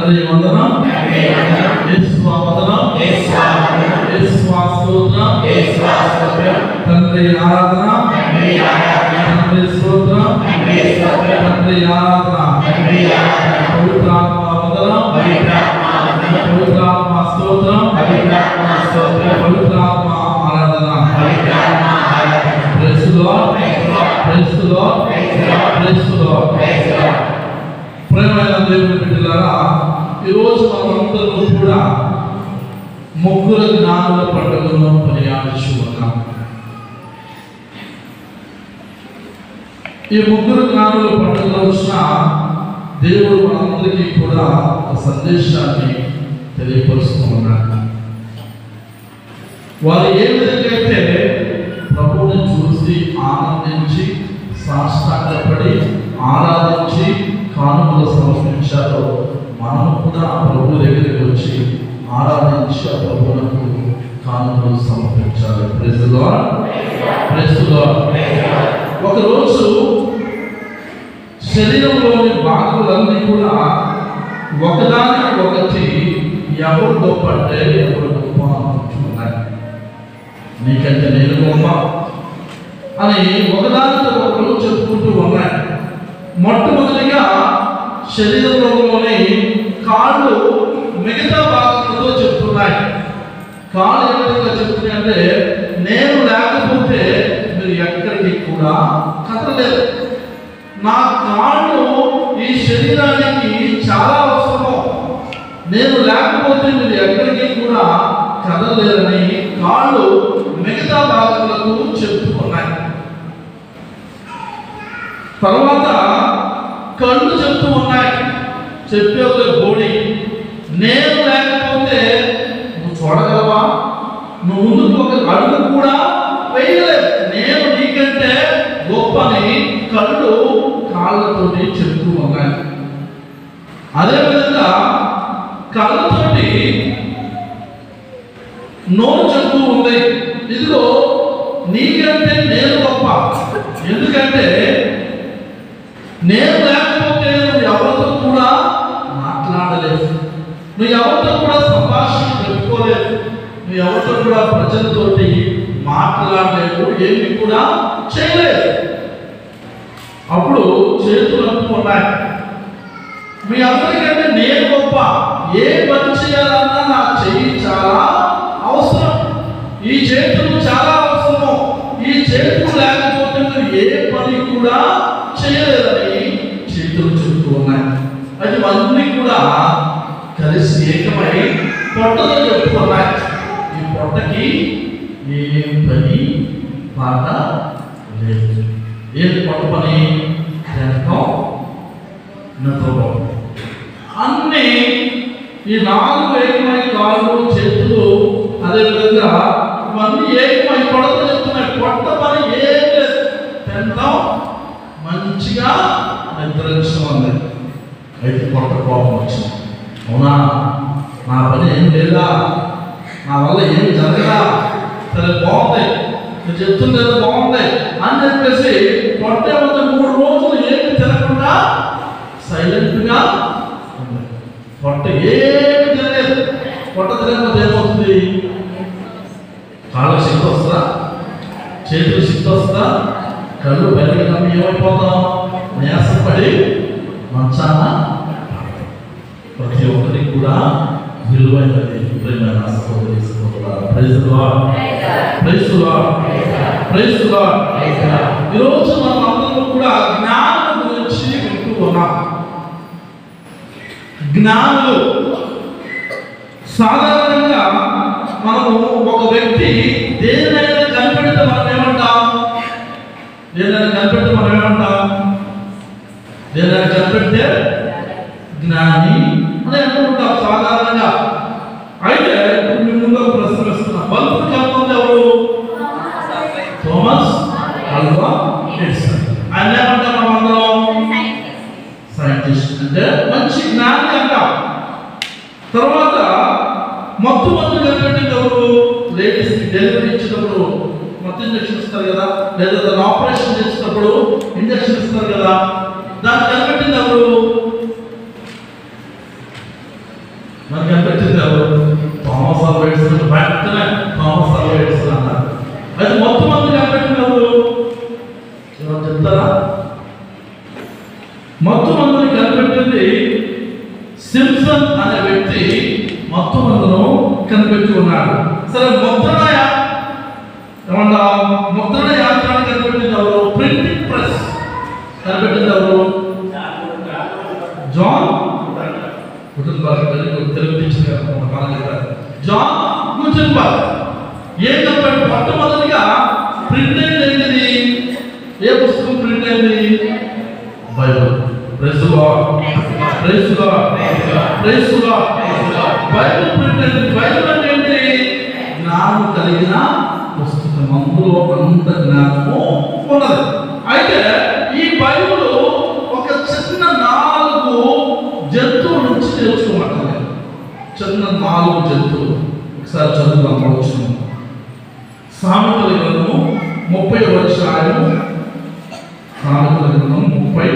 తండ్రి వందనం యేసు వందనం యేసు స్తోత్రం తండ్రి ఆరాధన తండ్రి స్తోత్రం తండ్రి ఆరాధన పవిత్రాత్మ వందనం పవిత్రాత్మ స్తోత్రం పవిత్రాత్మ ఆరాధన praise Lord praise Lord praise Lord ప్రేమైన దేవుని బిడ్డలారా ఈరోజు మనమందరూ కూడా ముగ్గురు జ్ఞానుల పండుగను పర్యాడించు ఉన్నాం ఈ ముగ్గురు జ్ఞానుల పండుగ వచ్చిన దేవుడు మనందరికీ కూడా ఒక సందేశాన్ని తెలియపరుస్తూ ఉన్నాడు వారు ఏ విధంగా అయితే ప్రభువుని చూసి ఆనందించి సాష్టాంగపడి ఆరాధించి కానుకలు సమర్పించారో మనం కూడా ఆ ప్రభు దగ్గరికి వచ్చి ఆరాధించి ఆ ప్రభువులకు కానుకలు సమర్పించాలి ప్రజలో ప్రజలో ఒకరోజు శరీరంలోని భాగాలన్నీ కూడా ఒకదానికి ఒకటి ఎవరు గొప్ప అంటే ఎవరు గొప్ప అనుకుంటున్నాయి నీకంటే నేను గొప్ప అని ఒకదానితో ఒకరు చెప్పుకుంటూ ఉన్నాయి మొట్టమొదటిగా శరీరంలోని కాళ్ళు మిగతా భాగంతో చెప్తున్నాయి కాళ్ళు ఏ విధంగా చెప్తున్నాయి అంటే నేను లేకపోతే మీరు ఎక్కడికి కూడా కదలలేదు నా కాళ్ళు ఈ శరీరానికి చాలా అవసరము నేను లేకపోతే మీరు ఎక్కడికి కూడా కదలలేరని కాళ్ళు మిగతా భాగములకు చెప్పుకున్నాయి తర్వాత కళ్ళు చెప్తూ ఉన్నాయి చెప్పే బోడి నేను లేకపోతే నువ్వు చూడగలవా నువ్వు ముందుకు ఒక అడుగు కూడా వేయలేవు నేను నీకంటే గొప్పని కళ్ళు కాళ్ళతోటి చెప్తూ ఉన్నాయి అదేవిధంగా కళ్ళతోటి నోరు చెప్తూ ఉంది ఇదిగో నీకంటే నేను గొప్ప ఎందుకంటే నేను లేకపోతే నువ్వు ఎవరితో కూడా మాట్లాడలేవు నువ్వు ఎవరితో కూడా సంభాషణ పెట్టుకోలేవు నువ్వు ఎవరితో కూడా ప్రజలతోటి మాట్లాడలేవు ఏమి కూడా చేయలేవు అప్పుడు చేతులు అంటున్నాయి మీ అందరికంటే నేను గొప్ప ఏ పని చేయాలన్నా నా చెయ్యి చాలా అవసరం ఈ చేతులు చాలా అవసరము ఈ చేతులు లేకపోతే మీరు ఏ పని కూడా చేయలేదని చేతులు చెప్తూ ఉన్నాయి అది అన్నీ కూడా కలిసి ఏకమై పొట్టలో చెప్తున్నాయి ఈ పొట్టకి ఏం పని పాట లేదు ఏం పొట్ట పని తినటం నిద్రపోవడం అన్ని ఈ నాలుగు ఏకమై కాళ్ళు చేతులు అదేవిధంగా ఇవన్నీ ఏకమై పొడత చెప్తున్నాయి పొట్ట పని ఏం లేదు తింటాం మంచిగా నిద్రించడం ఉంది అయితే పొట్ట కోపం వచ్చింది అవునా నా పని ఏం లేదా నా వల్ల ఏం జరగదా సరే బాగుంది నువ్వు చెప్తుంది ఏదో బాగుంది అని చెప్పేసి పొట్ట ఏమంటే మూడు రోజులు ఏమి తినకుండా సైలెంట్గా ఉంది పొట్ట ఏమి తినలేదు పొట్ట తినకపోతే ఏమవుతుంది కాళ్ళ శక్తి వస్తుందా చేతులు శక్తి వస్తుందా కళ్ళు బయటకు నమ్మి ఏమైపోతాం నేసపడి మంచాన ప్రతి ఒక్కరికి కూడా విలువైనది ప్రేమైన సహోదరి సహోదరులారా. Praise the Lord. Praise the Lord. Praise the Lord. ఈరోజు మనం అందరం కూడా జ్ఞానం గురించి వింటూ ఉన్నాం జ్ఞానులు సాధారణంగా మనము ఒక వ్యక్తి దేనినైనా కనిపెడితే మనం ఏమంటాం దేనినైనా కనిపెడితే మనం ఏమంటాం దేనినైనా కనిపెడితే జ్ఞాని అని అనుకుంటాం సాధారణంగా అయితే ఇప్పుడు మీ ముందు ఒక ప్రశ్న వేస్తున్నా బల్బు కనుక్కుంది ఎవరు థామస్ అల్వా ఎడిసన్ ఆయన ఏమంటాం మనం అందరం సైంటిస్ట్ అంటే మంచి జ్ఞాని అంటాం తర్వాత మొత్తం మొత్తం కనిపెట్టింది ఎవరు లేడీస్ డెలివరీ ఇచ్చినప్పుడు మొత్తం ఇంజక్షన్ ఇస్తారు కదా లేదా దాన్ని ఆపరేషన్ చేసినప్పుడు ఇంజక్షన్ ఇస్తారు కదా దాన్ని కనిపెట్టింది ఎవరు వేస్తున్నారు వెంటనే థామస్ అల్వా ఎడిసన్ అన్నారు అయితే మొత్తం మంది కనిపెట్టినారు ఎవరు చెప్తారా మొత్తం మందిని కనిపెట్టింది సింప్సన్ అనే వ్యక్తి మొత్తం మందును కనిపెట్టి ఉన్నాడు సరే ముద్రణ యా- ఏమన్నా ముద్రణ యాంత్రాన్ని కనిపెట్టింది ఎవరు ప్రింటింగ్ ప్రెస్ కనిపెట్టింది ఎవరు John Gutenberg very good Telugu teacher గారు మన బాగా చెప్పారు జాన్ గుటన్బర్గ్ ఏం చెప్పాడు మొట్టమొదటిగా ప్రింట్ అయింది ఏంటిది ఏ పుస్తకం ప్రింట్ అయింది Bible press press press Bible print అయింది బైబిల్ అంటే ఏంటి జ్ఞానం కలిగిన పుస్తకం అందులో అంత జ్ఞానము ఉన్నది అయితే ఈ బైబిల్ ఒక చిన్న నాలుగు జంతువుల నుంచి నేర్చుకోమంటారు చిన్న నాలుగు జంతువులు ఒకసారి చదువుదాం పడవచ్చు సామెతల గ్రంథము ముప్పై అధ్యాయము సామెతల గ్రంథం ముప్పై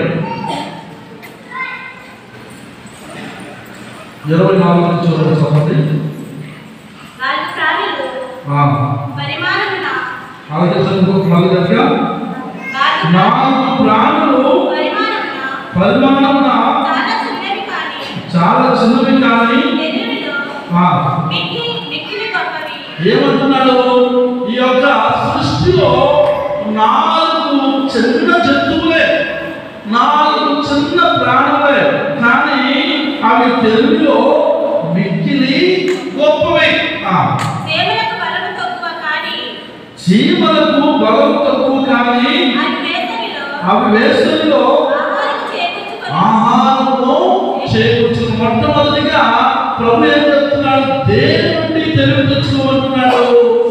ఇరవై నాలుగు నుంచి ఇరవై చదవండి నాలుగు ప్రాణులు ఆ, పరిమాణమున అలాగే చదువుకో మళ్ళీ దగ్గర నాలుగు నాలుగు ప్రాణులు పరిమాణమున పరిమాణమున చాలా చిన్నవి కానీ చాలా చిన్నవి కానీ తెలివిలో ఆ, మిక్కి మిక్కిలి గొప్పవి ఏమంటున్నాడు ఈ యొక్క సృష్టిలో నాలుగు చిన్న జంతువులే నాలుగు చిన్న ప్రాణులే కానీ అవి తెలుగులో మిక్కిలి గొప్పవి ఆ, సేవలకు బలము తక్కువ కానీ చీమలకు బలం తక్కువ కానీ అది వేసవిలో అవి వేసవిలో ఆహారం చేకూర్చుకొని ఆహారము చేకూర్చు మొట్టమొదటిగా ప్రభు ఏం చెప్తున్నాడు దేని నుండి తెలివి తెచ్చుకోమంటున్నాడు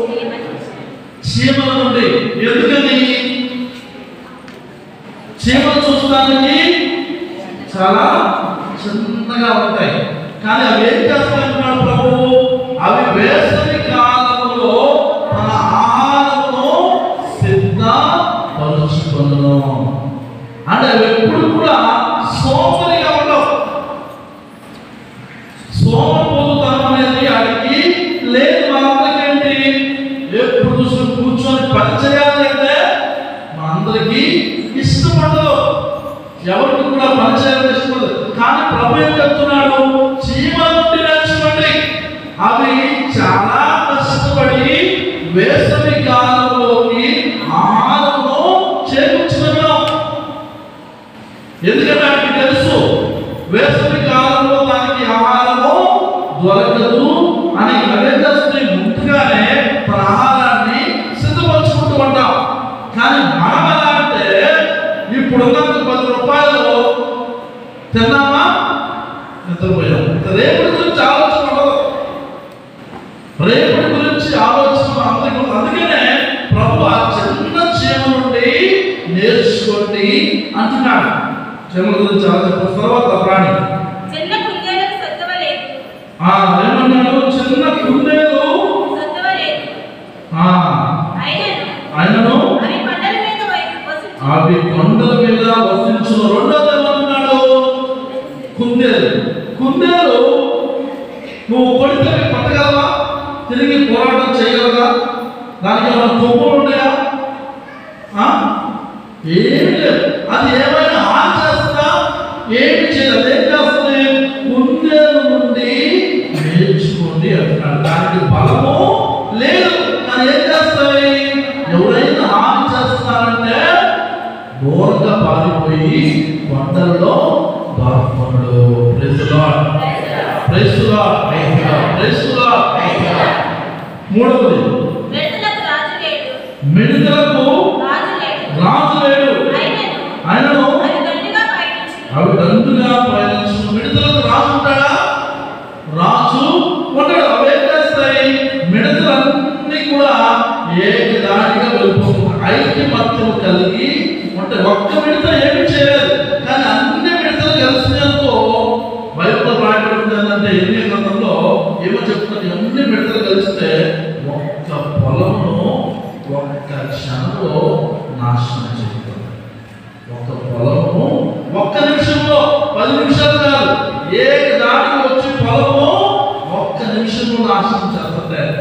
చీమల నుండి ఎందుకని చీమలు చూడడానికి చాలా చిన్నగా ఉంటాయి కానీ అవి ఏం చేస్తాయంటున్నాడు ప్రభు అవి వేసవి కాలంలో తన ఆహారమును సిద్ధపరుచుకును అంటే అవి ఎప్పుడు కూడా సోమరిగా ఉండవు సోమపోతుతనం అనేది వాడికి లేదు మా అందరికేంటి ఎప్పుడు చూసి కూర్చొని పని చేయాలంటే మా అందరికీ ఇష్టపడదు ఎవరికి కూడా పని చేయాలని ఇష్టపడదు కానీ ప్రభు ఏం చెప్తున్నాడు చీమల నుండి నేర్చుకోండి అవి చాలా కష్టపడి వేసవి కాలంలోకి ఆహారమును చేకూర్చుకున్నాం ఎందుకంటే ఆయనకి తెలుసు వేసవి కాలంలో దానికి ఆహారము దొరకదు అని నరేంద్రశ్రీ ముందుగానే తన ఆహారాన్ని సిద్ధపరచుకుంటూ ఉంటాం కానీ మనం ఎలా అంటే ఇప్పుడున్నంత పది రూపాయలు తిన్నామా నిద్రపోయాం ఇంకా రేపటి గురించి ఆలోచన ఉండదు రేపటి గురించి ఆలోచన అందరికీ ఉండదు. అందుకనే ప్రభు ఆ చిన్న చీమ నుండి నేర్చుకోండి అంటున్నాడు చీమల గురించి చాలా చెప్పిన తర్వాత ప్రాణి చిన్న కుందేలకు సత్తువ లేదు ఆ ఏమన్నాడు చిన్న కుందేలు సత్తువ లేదు ఆ అయినను ఆయనను అవి కొండల మీద వై- వసించు అవి కొండల మీద వసించును రెండోది ఏమన్నాడు కుందేలు కుందేలు నువ్వు కొడితే అవి పట్టగలవా తిరిగి పోరాటం చేయగలదా దానికి ఏమైనా కొమ్ములు ఉన్నాయా ఆ? ఏమీ లేదు అది ఏమైనా హాని చేస్తుందా ఏమి చేయదు అదేం చేస్తుంది కుందేలు నుండి నేర్చుకోండి అంటున్నాడు దానికి బలము లేదు కానీ ఏం చేస్తాయి ఎవరైనా హాని చేస్తున్నారంటే దూరంగా పారిపోయి కొండల్లో దాక్కున్నాడు ప్రెసులా ప్రెసులా ప్రెసులా మూడవది వెలుతులకు రాజు లేడు మిడతలకు రాజు లేడు రాజు లేడు అయినను ఆయనను అవి దండుగా పయనించు అవి దండుగా ప్రయాణించిన మిడతలకు రాజు ఉంటాడా రాజు ఉండడు అవి ఏం చేస్తాయి మిడతలన్నీ కూడా ఏకదాటిగా వెళ్ళిపోతున్నాయి ఐక్యమత్యం కలిగి అంటే ఒక్క మిడత ఏమి చేయలేదు కానీ అన్ని మిడతలు కలిసినందుకు బైబిల్లో రాయబడింది ఏంటంటే ఎన్ని గ్రంథంలో ఏమో చెప్తున్నారు అన్ని మిడతలు కలిస్తే ఒక్క పొలమును ఒక్క క్షణంలో నాశనం చేస్తుంది ఒక పొలము ఒక్క నిమిషంలో పది నిమిషాలు కాదు ఏ దానికి వచ్చి పొలము ఒక్క నిమిషంలో నాశనం చేస్తుంది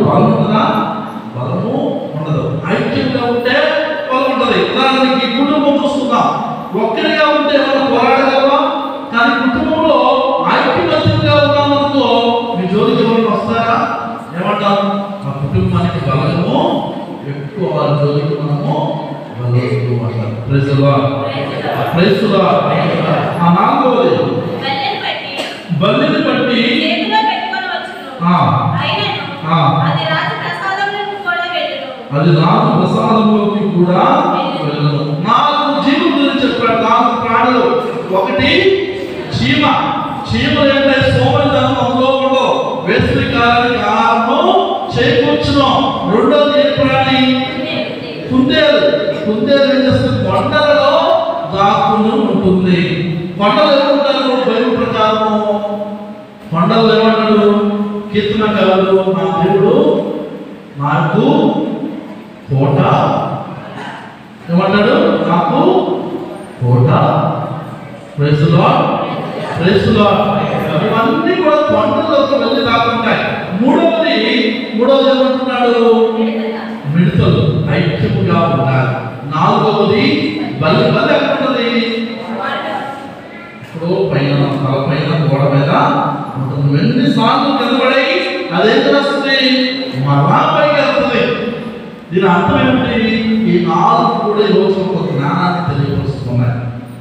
బలం ఉంటుందా బలము ఉండదు ఐక్యంగా ఉంటే బలం ఉంటుంది ఉదాహరణకి కుటుంబం చూసుకుందాం ఒక్కరిగా ఉంటే మనం పోరాడగలమా కానీ కుటుంబంలో ఐక్యమత్యంగా ఉన్నామనుకో మీ జోలికి ఎవరు వస్తారా ఏమంటాం ఆ కుటుంబానికి బలము ఎక్కువ వాళ్ళ జోలికి మనము బలము అంటారు ప్రైజులా ప్రైజులా ఆ నాలుగవది బల్లెను పట్టి బల్లిని బట్టి చేతిలో పెట్టుకొని వచ్చును. ఆ. అయినను ఆ. అది రాజు ప్రసాదములకు కూడా వెళ్ళును. అది నాలుగు ప్రసాదంలోకి కూడా వెళ్ళను నాలుగు జీవుల గురించి చెప్పాడు నాలుగు ప్రాణులు ఒకటి చీమ చీమలు ఏంటంటే సోమరితనం అందులో ఉండవు వేసవి కాలానికి ఆహారము చేకూర్చును రెండోది ఏ ప్రాణి కుందేలు కుందేలు ఏం చేస్తుంది కొండలలో దాక్కుని ఉంటుంది కొండలు ఏమంటారు బైబిల్ ప్రకారము కొండలు ఏమంటాడు కీర్తనకారుడు నా దేవుడు నాకు కోట ఏమంటాడు నాకు కోట ప్రైసులో ప్రైసులో ఇవన్నీ కూడా కొండలోకి వెళ్ళి దాకుంటాయి మూడవది మూడవది ఏమంటున్నాడు మిడతలు ఐక్యముగా ఉండాలి నాలుగవది బలి బలి ఎక్కడ ఉన్నది ఇప్పుడు పైన తల పైన గోడ మీద ఉంటుంది ఎన్ని సార్లు కనబడి అదేం వస్తుంది మరలా పైకి వెళ్తుంది దీని అర్థం ఏమిటి ఈ నాలుగు కూడా ఈ రోజు ఒక జ్ఞానాన్ని తెలియపరుస్తున్నాయి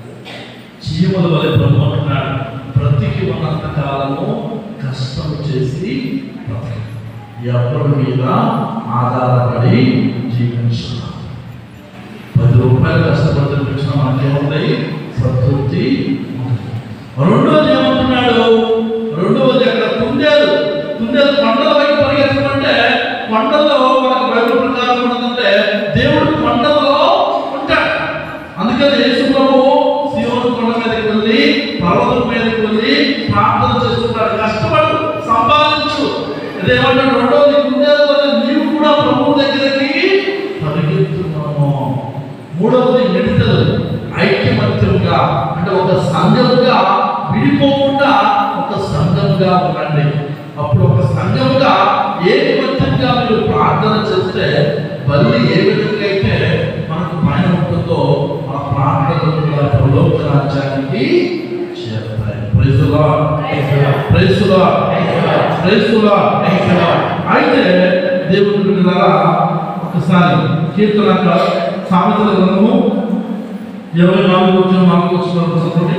చీమల వలె బ్రహ్మ అంటున్నాడు బ్రతికి ఉన్నంత కాలము కష్టం చేసి బ్రతకాలి. ఎవరి మీద ఆధారపడి జీవించాలి పది రూపాయలు కష్టపడి తెప్పించిన మనకేముంది సంతృప్తి ఉంది. రెండోది ఏమంటున్నాడు రెండవది అక్కడ కుందేలు కుందేలు కొండల వైపు పరిగెత్తమంటే కొండల్లో మనకు బైబిల్ ప్రకారం ఉన్నదంటే దేవుడు కొండలలో ఉంటాడు అందుకని యేసు ప్రభు శివుని కొండ మీదకి వెళ్ళి పర్వతం మీదకి వెళ్ళి ప్రార్థన చేస్తుంటాడు కష్టపడు సంపాదించు ఇదేమంటాడు రెండోది కుందేలు వల్ల నీవు కూడా ప్రభు దగ్గరికి పరిగెత్తున్నాము మూడవది మిడతలు ఐక్యమత్యంగా అంటే ఒక సంఘముగా విడిపోకుండా ఒక సంఘంగా ఉండండి అప్పుడు ఒక సంఘముగా ఏకమత్యంగా మీరు ప్రార్థన చేస్తే బల్లి ఏ విధంగా అయితే మనకు పైన ఉంటుందో ఆ ప్రార్థనలు కూడా పరలోక రాజ్యానికి చేరుతాయి praise Lord praise Lord praise Lord అయితే దేవుడి బిడ్డలారా ఒకసారి కీర్తన సామెతల గ్రంథము ఇరవై నాలుగు వచ్చిన నాలుగు వచ్చిన చదవండి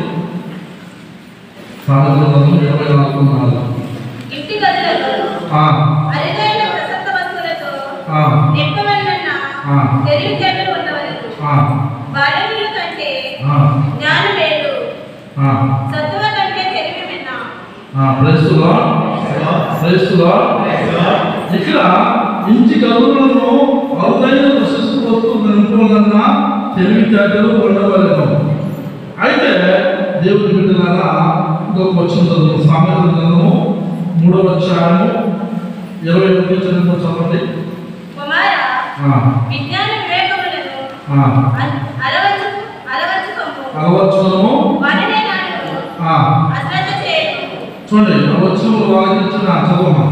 సామెతల గ్రంథం ఇరవై నాలుగు నాలుగు ఇంటి గదులలో ఆ, అరుదైన ప్రసక్త వస్తువులతో ఆ, నింపబడిన ఆ. తెలివితేటలు ఉన్నవరకు ఆ, బాలకుల కంటే ఆ, జ్ఞానం వేరు ఆ, సత్తువ కంటే తెలివి మిన్న ఆ, praise the Lord. Praise the Lord. ఇక్కడ ఇంటి గదులను అరుదైన ప్రశస్తి వస్తువులు నింపులన్నా తెలివితేటలు ఉండవలను అయితే దేవుడి బిడ్డలారా ఇంకొక వచ్చిన చదువు సామెతల గ్రంథము మూడవ అధ్యాయము ఇరవై ఒకటి చదువు చదవండి కుమార ఆ, విజ్ఞాన వివేకములను ఆ, అల- అలవచ్చు అలవచ్చుకొమ్ము అలవచనము వాటినే నాడు ఆ, అశ్రద్ధ చేయను చూడండి అలవచనము వాళ్ళకించిన చదవమా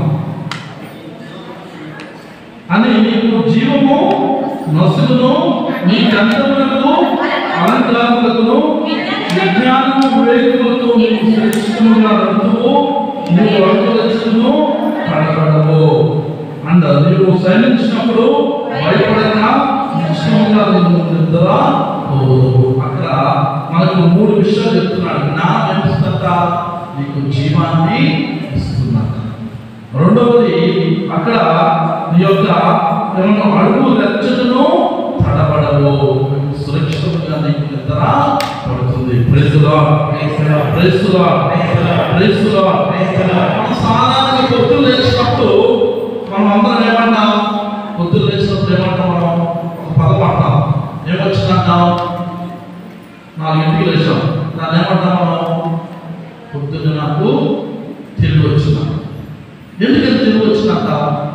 అని నీకు జీవము నసుగును నీ కంఠములకు అలంకారములకు విజ్ఞానము వివేకములతో నీకు శ్రేష్టముగా రంతువు నీవు అడుగులను పడబడవు అండ్ నీవు శయనించినప్పుడు భయపడక నిశ్చయంగా నిన్ను నిద్ర పోదు అక్కడ మనకు మూడు విషయాలు చెప్తున్నాడు జ్ఞానం ఏమిస్తుందట నీకు జీవాన్ని ఇస్తుందట రెండవది అక్కడ నీ యొక్క ఏమన్నా అడుగు లక్షణను తడబడవు సురక్షితంగా నీకు నిద్ర పడుతుంది ప్రేసులా ప్రేసులా ప్రేసులా మనం సాధారణంగా పొద్దులు లేచినప్పుడు మనం అందరం ఏమంటాం పొద్దులు లేచినప్పుడు ఏమంటాం మనం ఒక పదం అంటాం ఏమొచ్చిందంటాం నాలుగింటికి లేచాం దాన్ని ఏమంటాం మనం పొద్దున్న నాకు తెలివి వచ్చిందా ఎందుకని తెలివి వచ్చిందంట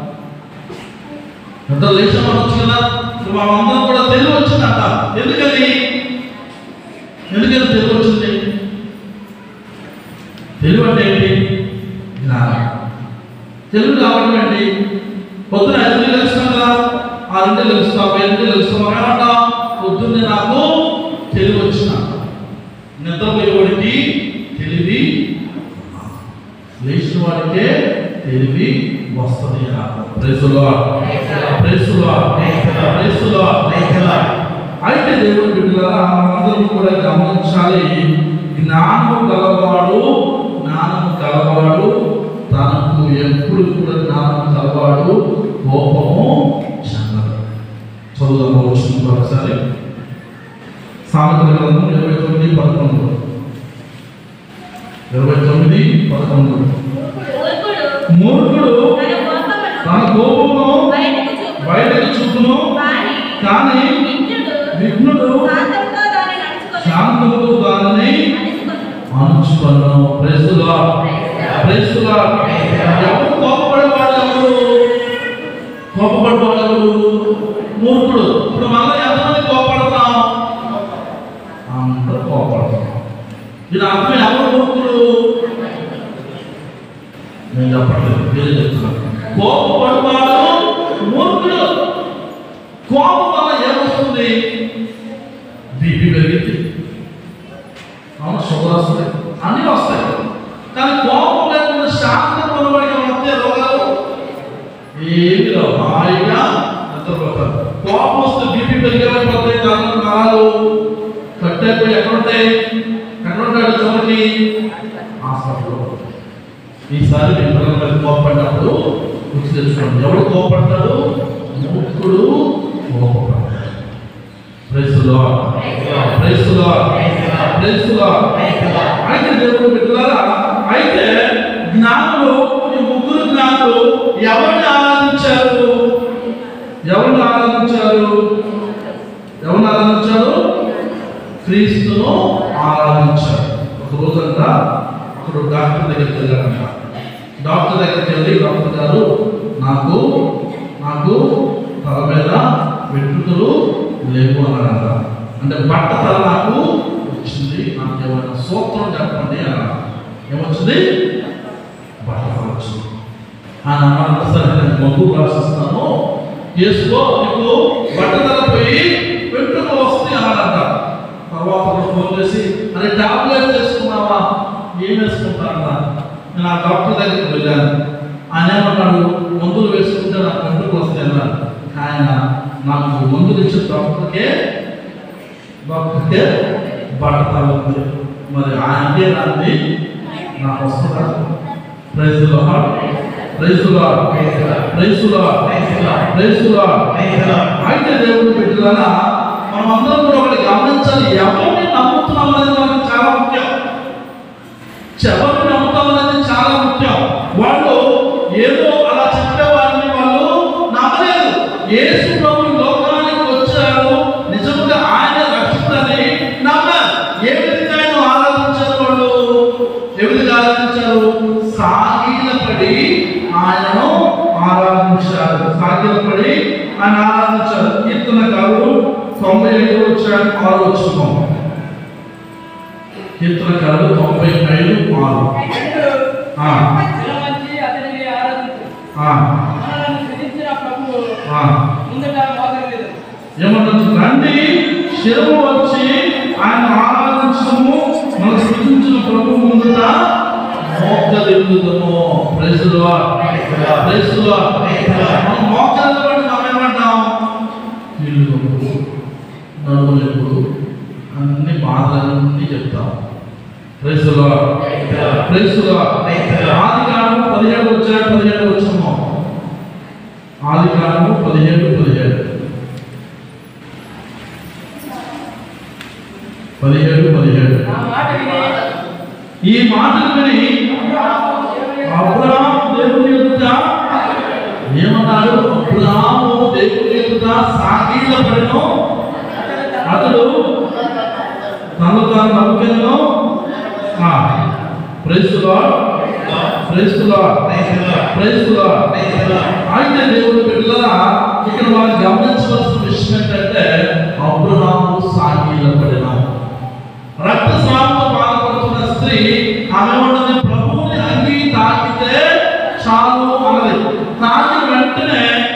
ఎంత లేచాం అనొచ్చు కదా ఇప్పుడు మా అందరం కూడా తెలివి వచ్చిందంట ఎందుకని ఎందుకని తెలివి వచ్చింది తెలివి అంటే ఏంటి జ్ఞానం తెలివి కావడం ఏంటి పొద్దున ఐదు లెగుస్తాం కదా ఆరింటి లెగుస్తాం ఏడింటి లెగుస్తాం మనం ఏమంటాం పొద్దున్నే నాకు తెలివి వచ్చిన నిద్రపోయేవాడికి తెలివి లేచిన వాడికే తెలివి వస్తుంది ప్రేసులో ప్రేసులో ప్రేసులో అయితే దేవుని బిడ్డలారా మనందరం కూడా గమనించాలి జ్ఞానము గలవాడు జ్ఞానము గలవాడు తనకు ఎప్పుడు కూడా జ్ఞానము గలవాడు కోపము చెందడు చదువుదాం వచ్చిన ఒకసారి సామెతల గ్రంథం ఇరవై తొమ్మిది పదకొండు ఇరవై తొమ్మిది పదకొండు మూర్ఖుడు మూర్ఖుడు తన తన కోపమును కోపమును బయటకు చూపును. బయటకు చూపును కానీ కానీ విజ్ఞుడు విఘ్నుడు శాంతముతో దానిని నడుచుకొని శాంతముతో దానిని అణిచుకొనును. అనుచుకున్నాం ప్రేసులా ప్రేసులా ఎవరు కోపపడేవాడు ఎవరు కోపపడేవాడు ఎవరు మూర్ఖుడు ఇప్పుడు మనం ఎంతమంది కోపడతాం అందరూ కోపడతాం దీని అర్థం ఎవరు మూర్ఖుడు నేను చెప్పట్లేదు మీరే చెప్తున్నాను కోపపడేవాడు మూర్ఖుడు కోపం వల్ల ఏమొస్తుంది బీపీ పెరిగింది అవును షుగర్ వస్తుంది అన్నీ వస్తాయి కానీ కోపం లేకుండా శాంతం కొనబడిన వస్తే రోగాలు ఏమి రావు హాయిగా నిద్రపోతారు కోపం వస్తే బీపీ పెరిగిపోతాయి దాని కాలాలు కట్టయిపోయి ఎక్కడుంటాయి ఎక్కడ ఉంటాడు చివరికి హాస్పిటల్లో ఈసారి మీ పిల్లల మీద కోపపడినప్పుడు గుర్తు తెచ్చుకోండి ఎవడు కోపడతాడు మూర్ఖుడు కోపపడతాడు ప్రైస్లో ప్రైస్లో ప్రైస్లో అయితే దేవుడు బిడ్డలారా అయితే జ్ఞానులు ఈ ముగ్గురు జ్ఞానులు ఎవరిని ఆరాధించారు ఎవరిని ఆరాధించారు ఎవరిని ఆరాధించారు క్రీస్తును ఆరాధించారు ఒక రోజంతా అక్కడ డాక్టర్ దగ్గరికి వెళ్ళారంట డాక్టర్ దగ్గరికి వెళ్ళి డాక్టర్ గారు నాకు నాకు తల మీద వెంట్రుకలు లేవు అన్నాడంట అంటే బట్ట తల నాకు వచ్చింది నాకు ఏమైనా సూత్రం చెప్పండి అన్నాడు ఏమొచ్చింది బట్ట తల వచ్చింది ఆయన అన్నాడు సరే నేను మగ్గు రాసిస్తాను చేసుకో నీకు బట్టతల పోయి వెంట్రుకలు వస్తాయి అన్నాడంట తర్వాత రోజు ఫోన్ చేసి అరే టాబ్లెట్ వేసుకున్నావా ఏం వేసుకుంటారా నేను ఆ డాక్టర్ దగ్గరికి వెళ్ళాను ఆయన ఏమన్నాడు మందులు వేసుకుంటే నాకు వెంట్రుకలు వస్తాయి అన్నాడు ఆయన నాకు మందులు ఇచ్చిన డాక్టర్కే డాక్టర్కే బట్టతల ఉంది మరి ఆయనకే నాది నాకు వస్తుందా ప్రైజులో ప్రైజులో ప్రైజులో ప్రైజులో అయితే దేవుడు బిడ్డలారా మనం అందరం కూడా ఒకటి గమనించాలి ఎవరిని నమ్ముతున్నాం అనేది మనకు చాలా ముఖ్యం ఎవరిని నమ్ముతాం అనేది చాలా ముఖ్యం వాళ్ళు ఏదో అలా చెప్పేవారిని వాళ్ళు నమ్మలేదు యేసు ప్రభు ఈ లోకానికి వచ్చారు నిజంగా ఆయన రక్షితని నమ్మారు ఏ విధంగా ఆయన ఆరాధించారు వాళ్ళు ఏ విధంగా ఆరాధించారు సాగిలపడి ఆయనను ఆరాధించారు సాగిలపడి ఆయన ఆరాధించారు కీర్తనకారుడు తొంభై ఐదు వచ్చాడు ఆరు వచ్చున్నాం కీర్తనకారుడు తొంభై ఐదు ఆరు ఆ, శిరవంచి అతనిని ఆరాధించు. ఆ, మనలను సృజించిన ప్రభువు ఆ. ముందట మోకరిల్లుదు. ఏమంటుంది రండి శిరము వచ్చి ఆయన ఆరాధించము మన సృష్టించిన ప్రభు ముందుట మోకరిల్లుదము ప్రైజులో ప్రైజులో మనం మోకరిల్లబడి మనం ఏమంటాం ఇల్లు నొప్పులు, నడుము నొప్పులు అన్ని బాధలన్నీ చెప్తాం ప్రైజులో ప్రైజులో ఆది కాలము పదిహేడు వచ్చాడు పదిహేడు వచ్చాము ఆది కాలము పదిహేడు పదిహేడు పదిహేడు పదిహేడు నా మాట విని ఈ మాటలు విని అబ్రహాము దేవుని అబ్రహాము దేవుని ఎదుట ఏమన్నాడు అబ్రహాము దేవుని ఎదుట సాగిల పడను అతడు తను తాను నమ్మకను ప్రైస్తులా ప్రైస్తులా ప్రైస్తులా అయితే దేవుడు బిడ్డలారా ఇక్కడ మనం గమనించవలసిన విషయం ఏంటంటే అబ్రహాము సాగిల పడిన రక్తస్రావంతో బాధపడుతున్న స్త్రీ ఆమె ప్రభువుని అంగి తాకితే చాలు అన్నది తాకిన వెంటనే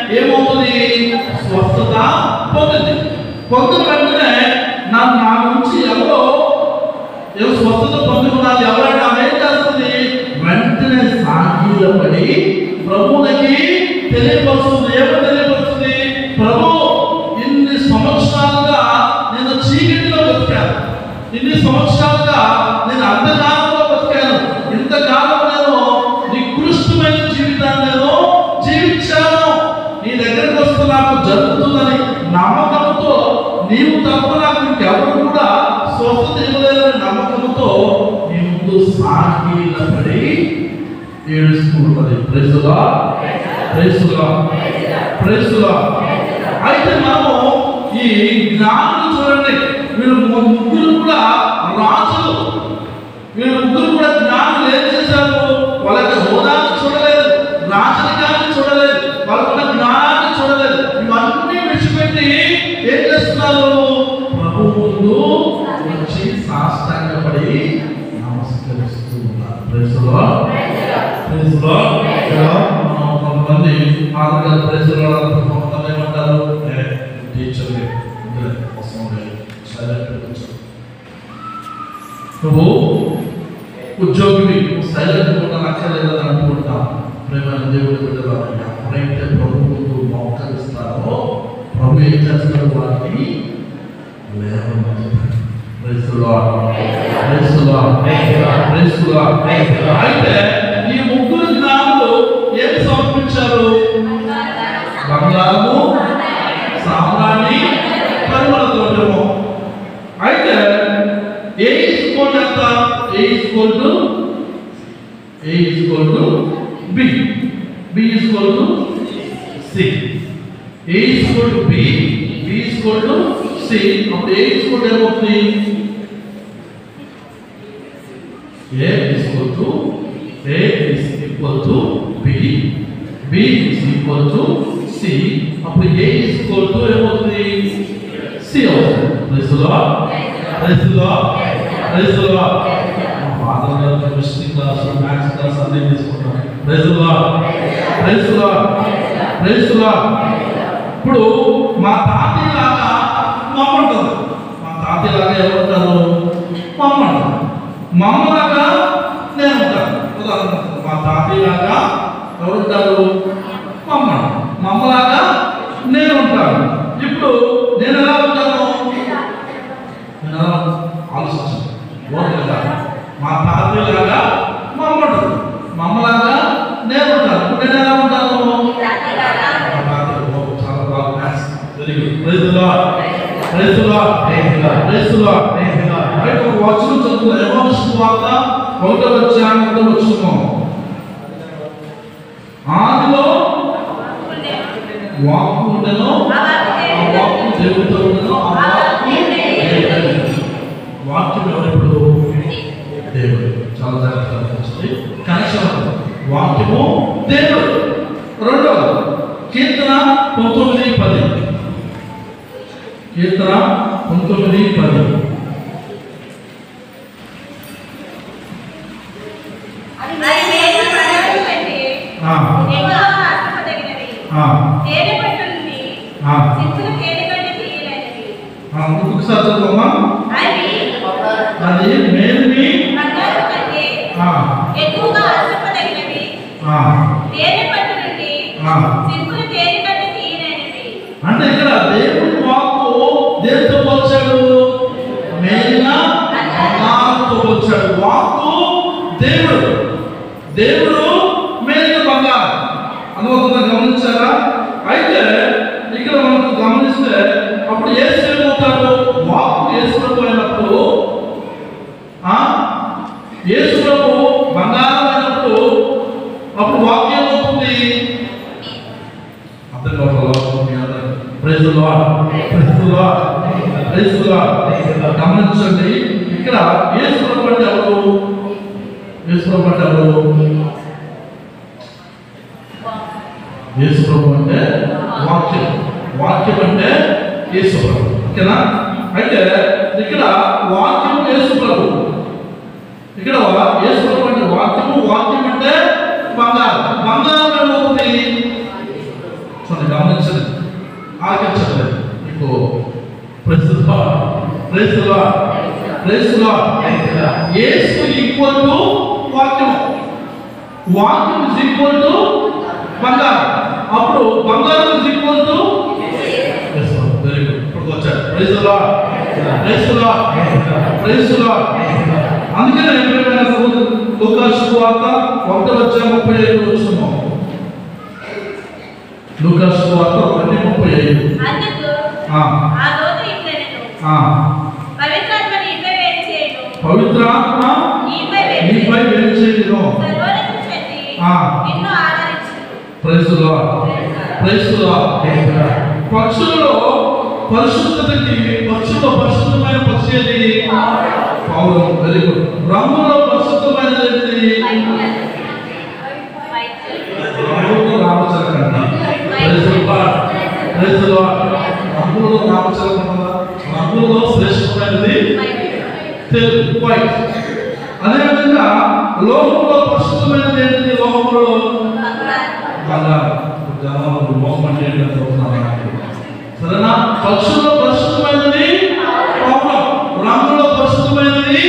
స్వస్థత పొందుకున్నారు ఎవరైనా ఆమె ఏం చేస్తుంది వెంటనే సాగిలపడి ప్రభువులకి తెలియపరుస్తుంది ఏమో తెలియపరుస్తుంది ప్రభు ఇన్ని సంవత్సరాలుగా నేను చీకటిలో బతికాను ఇన్ని సంవత్సరాలుగా నేను అంధకారంలో బతికాను ఇంతకాలం నేను నికృష్టమైన జీవితాన్ని నేను జీవించాను నీ దగ్గరికి వస్తే నాకు జరుగుతుందని నమ్మకంతో నీవు తప్ప నాకు ఇంకెవరు కూడా స్వస్థత ఇవ్వలేదని నమ్మకంతో నీ ముందు సాగిలపడి ఏడుస్తున్నది ప్రెసులా ప్రెసులా ప్రెసులా అయితే మనము ఈ జ్ఞానులు చూడండి వీళ్ళు ము- ముగ్గురు కూడా రాజులు వీళ్ళు ముగ్గురు కూడా జ్ఞానులు ఏం చేశారు వాళ్ళ యొక్క హోదాన్ని చూడలేదు రాజరికాన్ని చూడలేదు వాళ్ళకున్న జ్ఞానాన్ని చూడలేదు ఇవన్నీ విడిచిపెట్టి ఏం చేస్తున్నారు ప్రభు ముందు వచ్చి సాష్టాంగపడి నమస్కరిస్తూ ఉన్నారు ప్రెసులో ప్రెసులో కొంతమంది మామూలుగా ప్రెసులో కొంతమంది ఏమంటారు టీచర్ అవసరం లేదు సైలెంట్ కూర్చో నువ్వు ఉద్యోగివి సైలెంట్ కూడా నచ్చలేదని అనుకుంటా ప్రేమ దేవుడి బిడ్డలు ఎప్పుడైతే ప్రభు ముందు మోకరిస్తారో ప్రభు ఏం చేస్తాడు వారిని లేవనెత్తుతాడు. Praise the Lord. Praise the Lord. Praise the Lord. అయితే ఈ ముగ్గురు జ్ఞానులు ఏమి సమర్పించారు బంగారము సామ్రాణి పరిమళ తోటము అయితే ఏ ఈక్వల్ ఎంత A equal to A equal to B B equal to C A equal to B B equal to C అప్పుడు ఏ ఈక్వల్ టు ఏమవుతుంది A equal to A is equal to B B is equal to C అప్పుడు A equal to ఏమవుతుంది C అవుతుంది praise the Lord praise the Lord praise the Lord మా father గారు chemistry class maths class అన్ని తీసుకుంటాం praise the Lord praise the Lord praise the Lord ఇప్పుడు మా తాతయ్య లాగా మా అమ్మ ఉంటుంది మా తాతయ్య లాగా ఎవరు ఉంటారు మా అమ్మ ఉంటుంది మా అమ్మ లాగా నేను ఉంటాను ఉదాహరణకు మా తాతయ్య లాగా ఎవరు ఉంటారు మా అమ్మ మా అమ్మ లాగా నేను ఉంటాను ఇప్పుడు నేను ఎలా ఉంటాను నేను ఎలా ఆలోచించాను ఓకే కదా మా తాతయ్య లాగా మా అమ్మ ఉంటుంది మా అమ్మ లాగా నేను ఉంటాను ఇప్పుడు నేను ఎలా ఉంటాను చాలా బాగా maths very good praise the Lord praise the Lord praise the Lord right ఒక వచనం చదువుతాం యోహాను సువార్త ఒకటో అధ్యాయం ఒకటో వచనం ఆదిలో వాక్కు ఉండెను ఆ వాక్కు దేవుడితో ఉండెను ఆ వాక్కు దేవుడే. వాక్యం ఎవరెప్పుడు దేవుడు చాలా జాగ్రత్తగా వచ్చింది కనెక్షన్ ఉంది. వాక్యము దేవుడు రెండవది కీర్తన పంతొమ్మిది పది కీర్తన పంతొమ్మిది పది అది వేరు పడవలు పెట్టి ఆ, ఎక్కువగా ఆశపదగినవి. ఆ, తేనె పట్టు నుండి ఆ. చిక్కులు తేనె కంటే తీయలేనివి. ఆ, ఇంకొకసారి చదువుకోమా అవి అది మేల్మి బంగారం కంటే ఆ, ఎక్కువగా ఆశపదగినవి. ఆ, తేనె పట్టు నుండి ఆ. చిక్కులు తేనె కంటే తీయలేనివి. అంటే ఇక్కడ దేవుడి వాక్కు దేనితో పోల్చాడు మేలిన బంగారంతో పోల్చాడు వాక్కు దేవుడు దేవుడు మేలిన బంగారం అనుభవంగా గమనించారా అయితే ఇక్కడ మనకు గమనిస్తే అప్పుడు ఏసు ఏమవుతాడు వాక్కు వేసుకుపోయినప్పుడు ఆ యేసు ప్రభు బంగారం అయినప్పుడు అప్పుడు వాక్యం ఏమవుతుంది అర్థం కావట్లేదు మీ అందరూ praise the Lord praise the Lord praise the Lord గమనించండి ఇక్కడ యేసు ప్రభు అంటే ఎవరు యేసు ప్రభు అంటే ఎవరు యేసు ప్రభు అంటే వాక్యం వాక్యం అంటే యేసు ప్రభు ఓకేనా అయితే ఇక్కడ వాక్యం యేసు ప్రభు ఇక్కడ యేసు ప్రభు అంటే వాక్యము వాక్యం అంటే బంగారం బంగారం ఏమవుతుంది చూడండి గమనించండి ఆలోచించండి మీకు ప్రస్తుత ప్రస్తుత praise Lord Yesu equal to వాక్యం వాక్యం ఇస్ ఈక్వల్ టు బంగారం అప్పుడు బంగారం is equal to very good ఇప్పుడు వచ్చారు praise Lord praise Lord praise Lord అందుకనే ప్రియమైన సహోదరు లూకాసు వార్త ఒకటి వచ్చే ముప్పై ఐదు వచ్చినాం లూకాసు వార్త ఒకటి ముప్పై ఐదు అందుకు ఆ, ఆ దూత ఇట్లనెను, ఆ. పవిత్రాత్మ నీపై వేడి చేయును. పవిత్రాత్మ నీపై వేడి నీపై చేయును. వెలిచేయను సర్వోన్నత శక్తి ఆ. నిన్ను ఆరాధించును. ప్రైజ్ లార్డ్ ప్రైజ్ లార్డ్ పక్షులలో పరిశుద్ధతకి పక్షుల్లో పరిశుద్ధమైన పక్షి ఏది పౌరం వెరీ గుడ్ రంగులో పరిశుద్ధమైనది ఏంటిది రంగులో రామచరకంట ప్రైజ్ లార్డ్ ప్రైజ్ లార్డ్ రంగులో రామచరకం కదా రంగులో శ్రేష్టమైనది తెలుగు వైట్ అదేవిధంగా లోహంలో పరిశుద్ధమైనది ఏంటిది లోహంలో బంగారం జనాలు మోసం అంటే ఏంటి అని చెప్తున్నారు నాకు. సరేనా పక్షుల్లో పరిశుద్ధమైనది పౌరం రంగులో పరిశుద్ధమైనది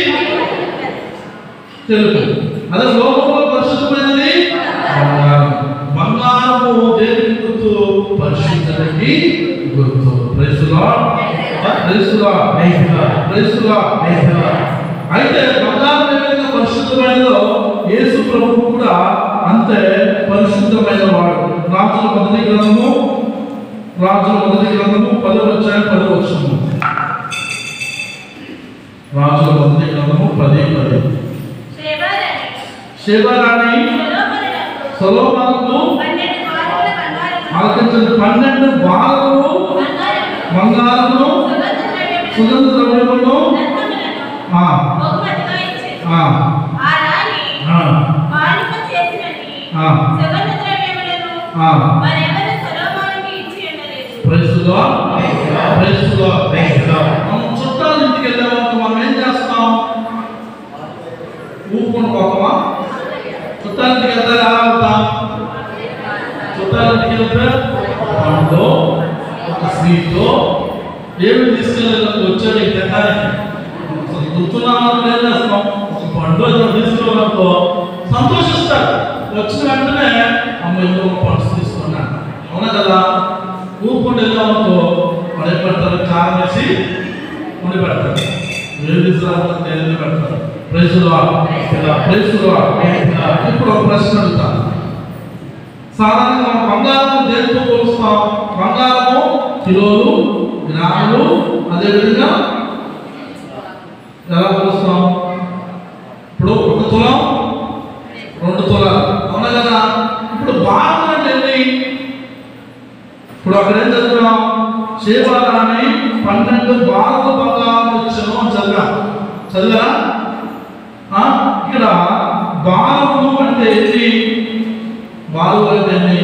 తెలుగు అదే లోకంలో పరిశుద్ధమైనది బంగారం బంగారము దేనికి గుర్తు పరిశుద్ధతకి గుర్తు praise Lord praise Lord praise Lord అయితే బంగారం ఏ విధంగా పరిశుద్ధమైనదో యేసు ప్రభు కూడా అంతే పరిశుద్ధమైన వాడు రాజుల మొదటి గ్రంథము రాజుల మొదటి గ్రంథము పది వచ్చాయి పది వచ్చము రాజుల మొదటి గ్రంథము పది పది శేబాలని, శివరాణి సొలొమోనునకు సొలోమానుకు పన్నెండు బాలుల బంగారమును, ఆలకించిన పన్నెండు బాలలు బంగారమును, బంగారమును సుగంధ ద్రవ్యములను, సుగంధ ద్రవ్యములను రత్నములను ఆ, బహుమతిగా ఇచ్చెను. ఆ, ఆ రాణి ఆ, బాలిక చేసినని ఆ, సుగంధ ద్రవ్యములను ఆ. మరెవరు సొలొమోనుకు ఇచ్చి ఉండలేదు. ప్రైజ్ లార్డ్ ప్రైజ్ లార్డ్ మనం చుట్టాల ఇంటికి వెళ్ళామనుకో మనం ఏం చేస్తాం ఊపుకొని పోతామా చుట్టాల ఇంటికి వెళ్తే ఎలా వెళ్తాం చుట్టాల ఇంటికి వెళ్తే పండు ఒక స్వీట్ ఏమి తీసుకెళ్ళి వచ్చాడు ఈ తినడానికి అసలు గుర్తున్నామని ఏం చేస్తాం ఒక పండు ఏదో తీసుకున్నామనుకో సంతోషిస్తాడు వచ్చిన వెంటనే అమ్మ ఇంకో పండ్స్ తీసుకున్నాడు అవునా కదా ఊపుకుంటూ వెళ్ళామనుకో వాడు ఏం పెడతారు కారం వేసి ఉండి పెడతారు ఏం తీసుకురావాలంటే ఏది పెడతారు ప్రైజులు ప్రైజులు ఇప్పుడు ఒక ప్రశ్న అడుగుతాను సాధారణంగా మనం బంగారం దేనితో పోలుస్తాం బంగారము కిలోలు గ్రాములు అదేవిధంగా ఎలా పోలుస్తాం ఇప్పుడు ఒక తులం రెండు తులాలు అవునా కదా ఇప్పుడు భారం అంటే ఎన్ని ఇప్పుడు అక్కడ ఏం చదివాం శివారాన్ని పన్నెండు భారత బంగారం ఇచ్చాను అని చదివాం చదివా ఆ? ఇక్కడ భారము అంటే ఏంటి బాలు అంటే ఏంటి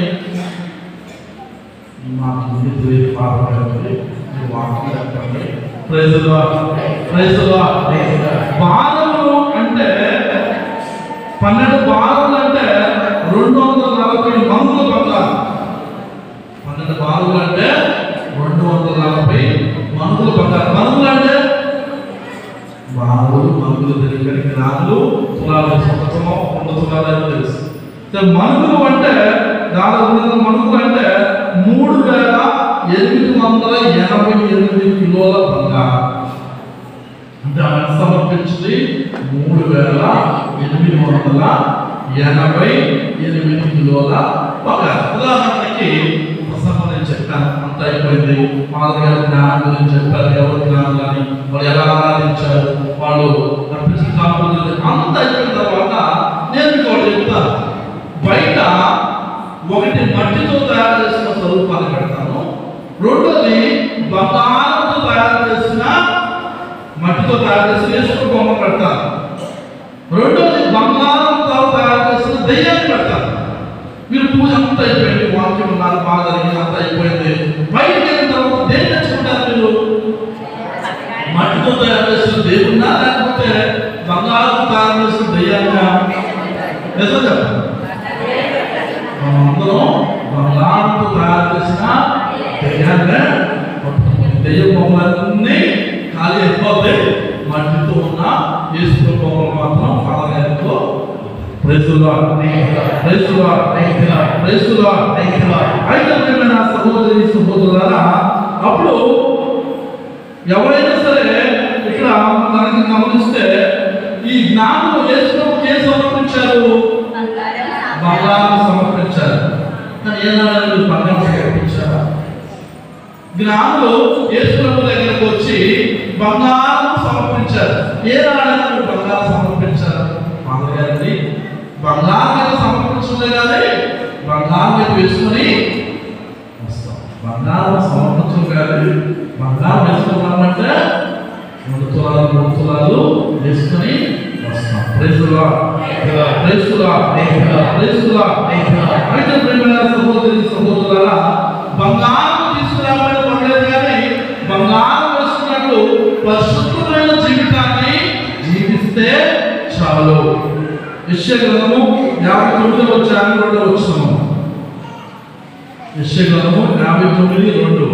మాకు ఇది తెలియదు పాపండి వాక్యం చెప్పండి ప్రైజులా ప్రైజులా బాలము అంటే పన్నెండు బాలులు అంటే రెండు వందల నలభై మందుల బంగారం పన్నెండు బాలులు అంటే రెండు వందల నలభై మందుల బంగారం మందులు అంటే బాలులు మందులు తెలియని గ్రాములు తులాలు సంవత్సరం రెండు తులాలు అని తెలుసు అయితే మనుగులు అంటే దాదాపు మనుగులు అంటే మూడు వేల ఎనిమిది వందల ఎనభై ఎనిమిది కిలోల బంగారం అంటే ఆమె సమర్పించింది మూడు వేల ఎనిమిది వందల ఎనభై ఎనిమిది కిలోల బంగారం ఉదాహరణకి ప్రసంగం నేను చెప్పాను అంత అయిపోయింది మాధవ గారి జ్ఞానం గురించి చెప్పారు ఎవరు జ్ఞానం కానీ వాళ్ళు ఎలా ఆరాధించారు వాళ్ళు అర్పించిన కాపులు అంత అయిపోయిన తర్వాత నేను మీకు ఒకటి చెప్తాను బయట ఒకటి మట్టితో తయారు చేసిన స్వరూపాన్ని పెడతాను రెండోది బంగారంతో తయారు చేసిన మట్టితో తయారు చేసిన వేసుకుని బొమ్మ పెడతారు రెండోది బంగారంతో తయారు చేసిన దెయ్యాన్ని పెడతారు మీరు పూజ అంతా అయిపోయింది వాక్యం ఉన్నారు బాగా జరిగింది అంతా అయిపోయింది బయటకు వెళ్ళిన తర్వాత దేన్ని తెచ్చుకుంటారు మీరు మట్టితో తయారు చేసిన దేవున్నా లేకపోతే బంగారం తయారు చేసిన దెయ్యాన్నా నిజం చెప్పండి మనమందరం బంగారంతో తయారు చేసిన దెయ్యాన్నే పట్టుకుంటాం. దెయ్యం బొమ్మలన్నీ ఖాళీ అయిపోతాయి మట్టితో రోజున యేసు ప్రభువు మాత్రం ఫాదర్ గారితో ప్రైజులా ప్రైజులా ప్రైజులా అయితే ప్రియమైన సహోదరి సహోదరులారా అప్పుడు ఎవరైనా సరే ఇక్కడ మనకి గమనిస్తే ఈ జ్ఞానం యేసుప్రభుకి ఏం సమర్పించారు బంగారం సమర్పించారు కానీ ఏనాడు మీరు బంగారం సమర్పించారా జ్ఞానులు యేసుప్రభు దగ్గరకు వచ్చి బంగారం సమర్పించారు ఏ నాడైనా మీరు బంగారం సమర్పించారు మామూలు గారిని బంగారం మీద సమర్పించలే కానీ బంగారం మీద వేసుకొని వస్తాం బంగారం సమర్పించం కానీ బంగారం వేసుకున్నామంటే మూడు తులాలు మూడు తులాలు వేసుకొని వస్తాం ప్రైజులా ప్రైజులా ప్రైజులా అయితే ప్రేమైన సహోదరి సహోదరులారా బంగారం తీసుకురావడం పడలేదు కానీ బంగారం వేసుకున్నట్టు పరిశుద్ధమైన జీవితాన్ని జీవిస్తే చాలు యశ్యగ్రంథము యాభై తొమ్మిది వచ్చాను రెండో వచ్చాము యశ్యగ్రంథము యాభై తొమ్మిది రెండు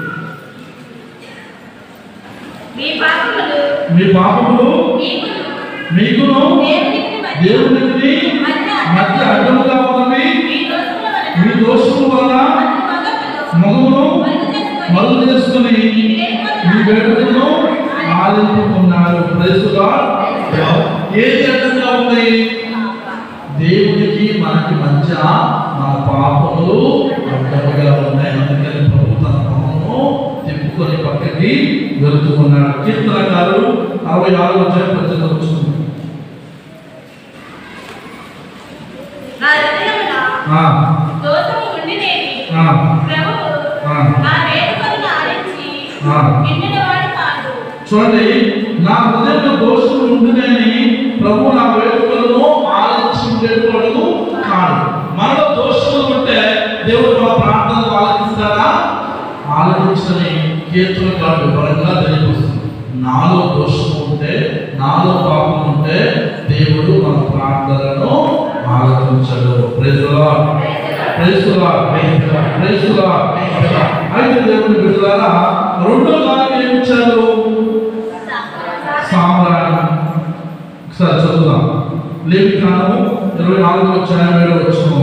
మీ పాపములు మీ పాపములు మీకును మీకును దేవునికి మధ్య దేవునికి మధ్య అడ్డముగా ఉన్నవి మీ దోషముల వలన మీ దోషము వలన అతని మగమును మగములు మరుగు చేసుకొని మరుగు చేసుకుని మీ వేడుకను ఆలింపుకున్నారు ప్రైజుగా ఏది అడ్డంగా ఉంది దేవునికి మనకి మధ్య మన పాపములు అడ్డముగా ఉన్నాయి అందుకని ప్రభు తన పాపము తిప్పుకొని పక్కకి వెళుతూ ఉన్నాడు కీర్తనకారుడు అరవై ఆరు వచ్చాయి పద్దెనిమిది వచ్చింది నా హృదయమున ఆ, దోషము ఉండినేమి ఆ, ప్రభువు ఆ. నా వేడుకలను ఆలించి ఆ. నిండినవాడు కాదు చూడండి నా హృదయంలో దోషం ఉంటుందని ప్రభు నా వేడుకలను ఆలోచించేవాడు కాదు మనలో దోషములు ఉంటే దేవుడు మన ప్రార్థనలు ఆలోచిస్తాడా ఆలోచించని కీర్తన కాదు వివరంగా తెలియజేస్తుంది నాలో దోషం ఉంటే నాలో పాపం ఉంటే దేవుడు మన ప్రార్థనలను ఆలోచించడు ప్రేజులా ప్రేసులా ప్రేసులా అయితే దేవుని బిడ్డలారా రెండో దానికి ఏమి ఇచ్చారు సామ్రాజ్యం ఒకసారి చదువుదాం లేవి కాలము ఇరవై నాలుగు వచ్చాయి ఏడు వచ్చాము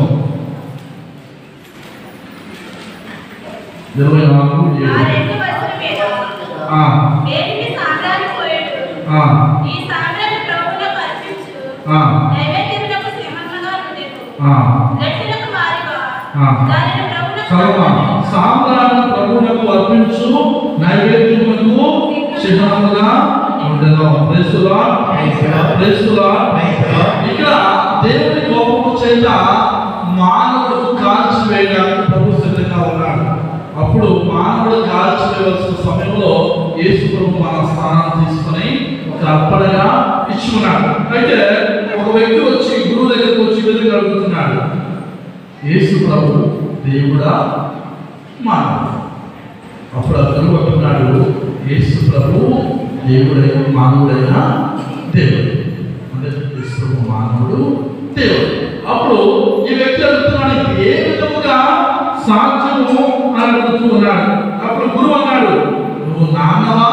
ఇరవై నాలుగు నా ఏడు రెండు వరుసల మీద ఆ, దేనికి సామ్రాజ్యం పోయాడు ఆ, ఈ సామ్రాజ్య ప్రభువులకు అర్పించు ఆ, నైవేద్యములకు సింహములుగా ఉండేను ఆ. గట్టిలకు మారిగా ఆ. దానిని ప్రభువులకు చదవమా సామ్రాజ్య ప్రభువులకు అర్పించు నైవేద్యములకు చిహ్నముగా ఉండదు ప్రేసులా ప్రేసులా ఇక్కడ దేవుని కోపము చేత మానవుడు కాల్చివేయడానికి ప్రభు సిద్ధంగా ఉన్నాడు అప్పుడు మానవుడు కాల్చివేయవలసిన సమయంలో యేసు ప్రభు మన స్థానాన్ని తీసుకొని ఒక అర్పణగా ఇచ్చుకున్నాడు అయితే ఒక వ్యక్తి వచ్చి గురువు దగ్గరకు వచ్చి వెతుకు అడుగుతున్నాడు యేసు ప్రభు దేవుడా మానవుడు అప్పుడు అతను అంటున్నాడు యేసు ప్రభు దేవుడైన మానవుడైన దేవుడు అంటే యేసు ప్రభు మానవుడు దేవుడు అప్పుడు ఈ వ్యక్తి అడుగుతున్నాడు "ఇది ఏ విధముగా సాధ్యము అని అడుగుతూ ఉన్నాడు అప్పుడు గురువు అన్నాడు నువ్వు నాన్నవా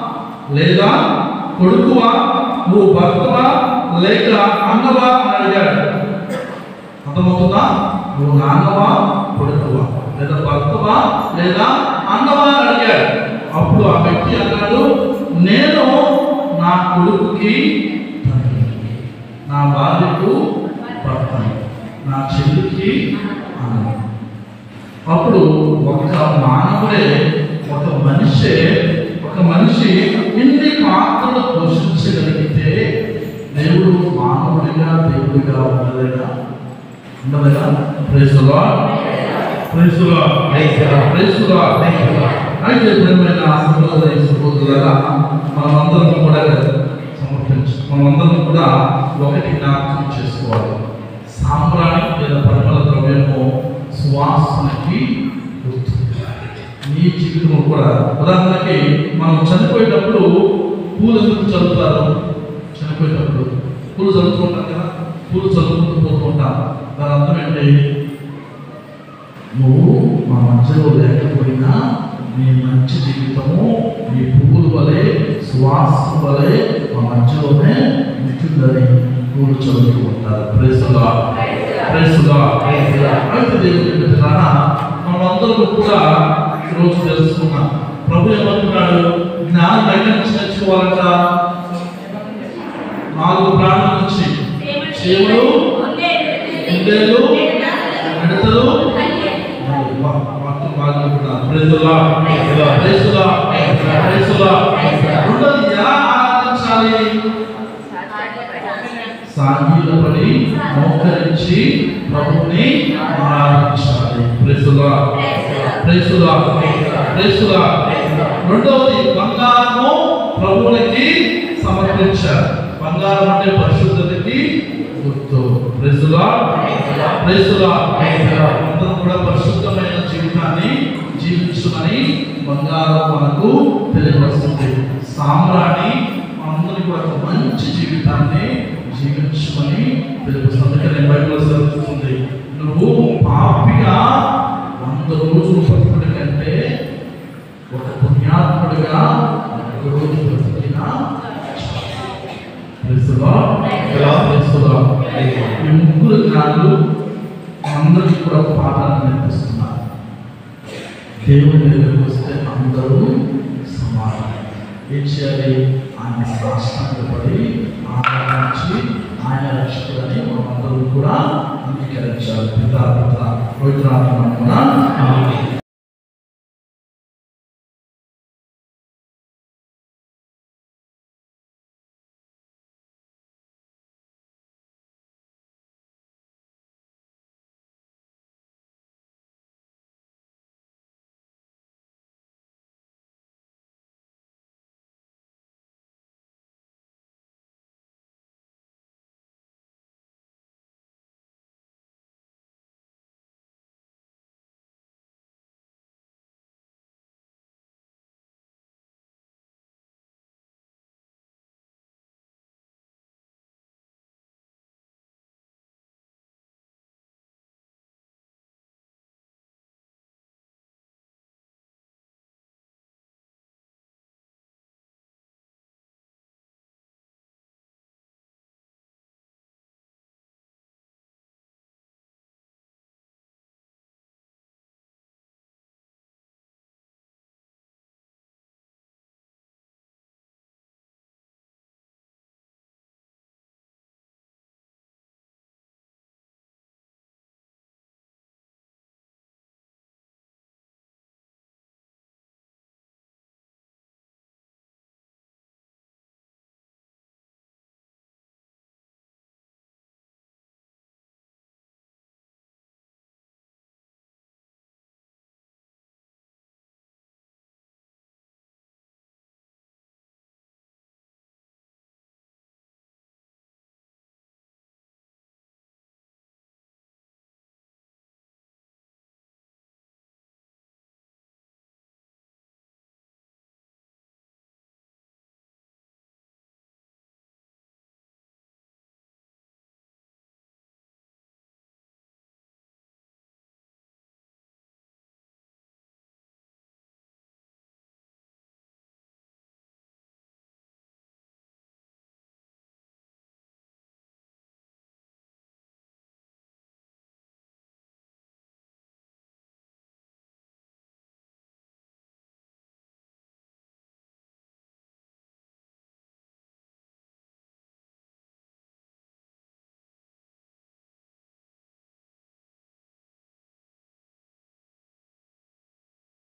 లేదా కొడుకువా నువ్వు భర్తవా లేక అన్నవా అని అడిగాడు అర్థమవుతుందా నువ్వు నాన్నవా కొడుకువా లేదా భర్తవా లేదా అన్నవా అని అడిగాడు అప్పుడు ఆ వ్యక్తి అన్నాడు నేను నా కొడుకుకి తండ్రిని, నా భార్యకు భర్తని నా చెల్లికి అన్న అప్పుడు ఒక మానవుడే ఒక మనిషే ఒక మనిషి ఇన్ని పాత్రలు పోషించగలిగితే దేవుడు మానవుడిగా దేవుడిగా ఉండలేదా ఉండలేదా ప్రేసులా ప్రేసులా ప్రేసులా అయితే ప్రేమైన సహోదరి సహోదరులారా మనమందరం కూడా సమర్పించు మనమందరం కూడా ఒకటి జ్ఞాపకం చేసుకోవాలి సాంబ్రాణి లేదా పరిమళ ద్రవ్యము సువాసనకి గుర్తు నీ జీవితం కూడా ఉదాహరణకి మనం చనిపోయేటప్పుడు పూలు ఎందుకు చదువుతారు చనిపోయేటప్పుడు పూలు చదువుతుంటాం కదా పూలు చదువుకుంటూ పోతూ ఉంటాం దాని అర్థం ఏంటి నువ్వు మా మధ్యలో లేకపోయినా నీ మంచి జీవితము నీ పువ్వుల వలె సువాసన వలె మా మధ్యలోనే ఉంటుందని పూలు చదువుతూ ఉంటారు ప్రేసుగా ప్రేసుగా అయితే దేవుని బిడ్డలారా మనందరూ కూడా ఈరోజు తెలుసుకున్నాం ప్రభు ఏమంటున్నాడు జ్ఞానం ఎక్కడి నుంచి నేర్చుకోవాలంట నాలుగు ప్రాణుల నుంచి చెవులు కుందేలు మిడతలు వాక్యం బాగా చెప్తున్నారు. ప్రేసులా ప్రేసులా ప్రేసులా రెండోది ఎలా ఆరాధించాలి సాంఘీలపడి మోకరించి ప్రభుని ఆరాధించాలి ప్రేసులా ప్రేసులా ప్రేసులా రెండవది బంగారము ప్రభువునికి సమర్పించారు బంగారం అంటే పరిశుద్ధతకి గుర్తు ప్రేసులా ప్రేసులా అందరం కూడా పరిశుద్ధమైన జీవితాన్ని జీవించుమని బంగారం మనకు తెలియవస్తుంది సామ్రాణి మనందరికీ కూడా ఒక మంచి జీవితాన్ని జీవించమని తెలుపుతుంది అందుకని బైబిల్ చదువుతుంది నువ్వు పాపిగా వంద రోజులు బతుకుడు కంటే ఒక పుణ్యాత్ముడిగా ఒక రోజు బ్రతికినా ప్రెస్సులో ప్రెస్సులో ఈ ముగ్గురు జ్ఞానులు అందరికీ కూడా ఒక పాఠాన్ని నేర్పిస్తున్నారు దేవుని దగ్గరికి వస్తే అందరూ సమానం ఏం చేయాలి ఆయన సాష్టాంగపడి ఆరాధించి ఆయన రక్షకుడని మనందరూ కూడా అంగీకరించాలి పితా పుత్ర పవిత్రాత్మ కూడా